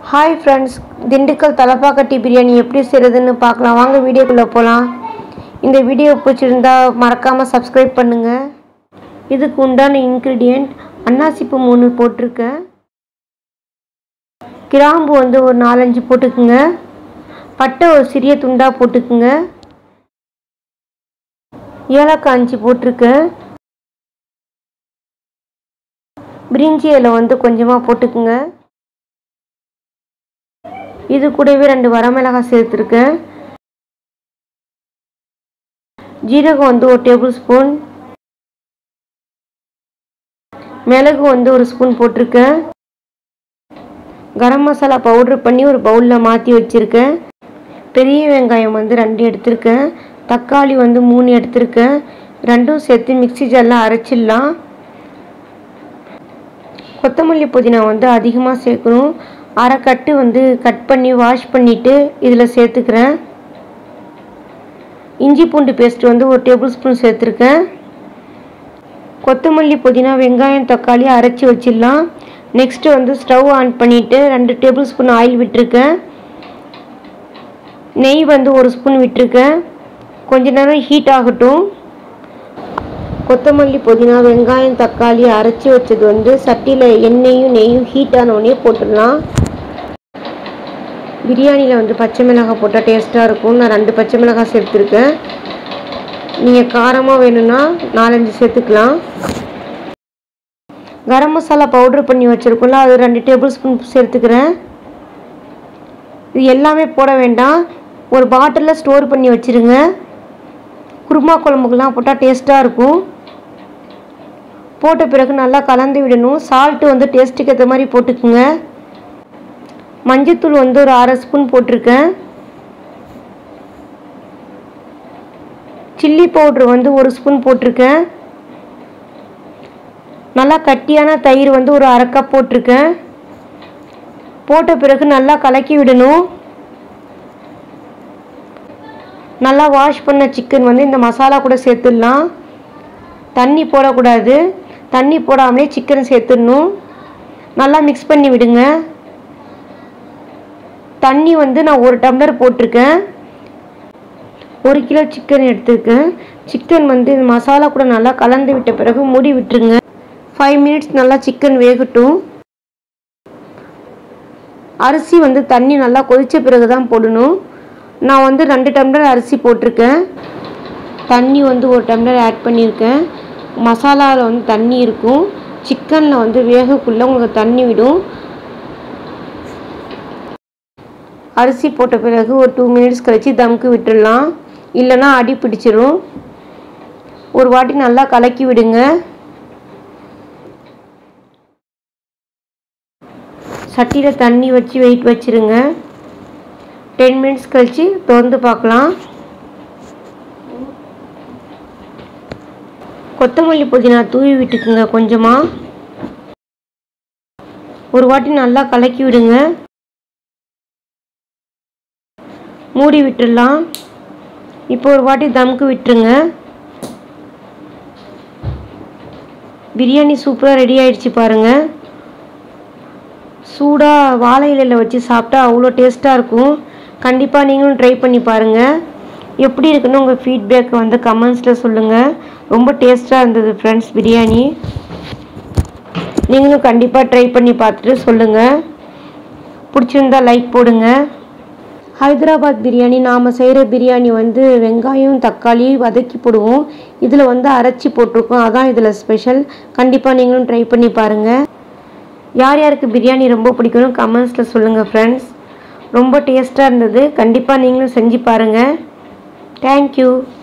hi friends Dindigul Thalappakatti biryani எப்படி செய்கிறதுன்னு பார்க்கலாம் வாங்க வீடியோக்குள்ளே போகலாம் இந்த வீடியோ பிடிச்சிருந்தா மறக்காமல் சப்ஸ்கிரைப் பண்ணுங்கள் இதுக்கு உண்டான இன்க்ரீடியண்ட் அன்னாசிப்பூ மூணு போட்டிருக்கேன் கிராம்பு வந்து ஒரு நாலஞ்சு போட்டுக்குங்க பட்டை ஒரு சிறிய துண்டாக போட்டுக்குங்க ஏலக்காய் அஞ்சு போட்டிருக்கேன் பிரிஞ்சி இலை வந்து கொஞ்சமாக போட்டுக்குங்க இது கூடவே ரெண்டு வரமிளகாய் சேர்த்துருக்கேன் ஜீரகம் வந்து ஒரு டேபிள் ஸ்பூன் மிளகு வந்து ஒரு ஸ்பூன் போட்டிருக்கேன் கரம் மசாலா பவுட்ரு பண்ணி ஒரு பவுலில் மாற்றி வச்சுருக்கேன் பெரிய வெங்காயம் வந்து ரெண்டு எடுத்திருக்கேன் தக்காளி வந்து மூணு எடுத்திருக்கேன் ரெண்டும் சேர்த்து மிக்சி ஜாரில் அரைச்சிடலாம் கொத்தமல்லி புதினா வந்து அதிகமாக சேர்க்கணும் அரை கட்டு வந்து கட் பண்ணி வாஷ் பண்ணிவிட்டு இதில் சேர்த்துக்கிறேன் இஞ்சி பூண்டு பேஸ்ட் வந்து ஒரு டேபிள் ஸ்பூன் சேர்த்துருக்கேன் கொத்தமல்லி புதினா வெங்காயம் தக்காளி அரைச்சி வச்சிடலாம் நெக்ஸ்ட்டு வந்து ஸ்டவ் ஆன் பண்ணிவிட்டு ரெண்டு டேபிள் ஸ்பூன் ஆயில் விட்டுருக்கேன் நெய் வந்து ஒரு ஸ்பூன் விட்டுருக்கேன் கொஞ்ச நேரம் ஹீட் ஆகட்டும் கொத்தமல்லி புதினா வெங்காயம் தக்காளி அரைச்சி வச்சது வந்து சட்டியில் எண்ணெயும் நெய்யும் ஹீட் ஆனவுடனே போட்டுடலாம் பிரியாணியில் வந்து பச்சை மிளகாய் போட்டால் டேஸ்ட்டாக இருக்கும் நான் ரெண்டு பச்சை மிளகாய் சேர்த்துருக்கேன் நீங்கள் காரமாக வேணும்னா நாலஞ்சு சேர்த்துக்கலாம் கரம் மசாலா பவுட்ரு பண்ணி வச்சுருக்கோம்ல அது ரெண்டு டேபிள் ஸ்பூன் சேர்த்துக்கிறேன் இது எல்லாமே போட வேண்டாம் ஒரு பாட்டிலில் ஸ்டோர் பண்ணி வச்சுருங்க குருமா குழம்புக்கெல்லாம் போட்டால் டேஸ்ட்டாக இருக்கும் போட்ட பிறகு நல்லா கலந்து விடணும் சால்ட்டு வந்து டேஸ்ட்டுக்கு ஏற்ற மாதிரி போட்டுக்குங்க மஞ்சத்தூள் வந்து ஒரு அரை ஸ்பூன் போட்டிருக்கேன் சில்லி பவுட்ரு வந்து ஒரு ஸ்பூன் போட்டிருக்கேன் நல்லா கட்டியான தயிர் வந்து ஒரு அரை கப் போட்டிருக்கேன் போட்ட பிறகு நல்லா கலக்கி விடணும் நல்லா வாஷ் பண்ண சிக்கன் வந்து இந்த மசாலா கூட சேர்த்துடலாம் தண்ணி போடக்கூடாது தண்ணி போடாமலே சிக்கன் சேர்த்துடணும் நல்லா மிக்ஸ் பண்ணி விடுங்க தண்ணி வந்து நான் ஒரு டம்ளர் போட்டிருக்கேன் ஒரு கிலோ சிக்கன் எடுத்திருக்கேன் சிக்கன் வந்து இந்த மசாலா கூட நல்லா கலந்து விட்ட பிறகு மூடி விட்டுருங்க ஃபைவ் மினிட்ஸ் நல்லா சிக்கன் வேகட்டும் அரிசி வந்து தண்ணி நல்லா கொதித்த பிறகு தான் போடணும் நான் வந்து ரெண்டு டம்ளர் அரிசி போட்டிருக்கேன் தண்ணி வந்து ஒரு டம்ளர் ஆட் பண்ணியிருக்கேன் மசாலாவில் வந்து தண்ணி இருக்கும் சிக்கனில் வந்து வேகக்குள்ளே உங்களுக்கு தண்ணி விடும் அரிசி போட்ட பிறகு ஒரு டூ மினிட்ஸ் கழித்து தம்க்கு விட்டுடலாம் இல்லைன்னா அடி பிடிச்சிரும் ஒரு வாட்டி நல்லா கலக்கி விடுங்க சட்டியில் தண்ணி வச்சு வெயிட் வச்சுருங்க டென் மினிட்ஸ் கழித்து திறந்து பார்க்கலாம் கொத்தமல்லி புதினா தூவி விட்டுக்குங்க கொஞ்சமாக ஒரு வாட்டி நல்லா கலக்கி விடுங்க மூடி விட்டுடலாம் இப்போ ஒரு வாட்டி தம்க்கு விட்டுருங்க பிரியாணி சூப்பராக ரெடி ஆயிடுச்சு பாருங்கள் சூடாக வாழை இலையில் வச்சு சாப்பிட்டா அவ்வளோ டேஸ்ட்டாக இருக்கும் கண்டிப்பாக நீங்களும் ட்ரை பண்ணி பாருங்கள் எப்படி இருக்குன்னு உங்கள் ஃபீட்பேக் வந்து கமெண்ட்ஸில் சொல்லுங்கள் ரொம்ப டேஸ்ட்டாக இருந்தது ஃப்ரெண்ட்ஸ் பிரியாணி நீங்களும் கண்டிப்பாக ட்ரை பண்ணி பார்த்துட்டு சொல்லுங்கள் பிடிச்சிருந்தா லைக் போடுங்க ஹைதராபாத் பிரியாணி நாம் செய்கிற பிரியாணி வந்து வெங்காயம் தக்காளி வதக்கி போடுவோம் இதில் வந்து அரைச்சி போட்டிருக்கோம் அதான் இதில் ஸ்பெஷல் கண்டிப்பாக நீங்களும் ட்ரை பண்ணி பாருங்கள் யார் யாருக்கு பிரியாணி ரொம்ப பிடிக்கணும் கமெண்ட்ஸில் சொல்லுங்கள் ஃப்ரெண்ட்ஸ் ரொம்ப டேஸ்ட்டாக இருந்தது கண்டிப்பாக நீங்களும் செஞ்சு பாருங்கள் தேங்க்யூ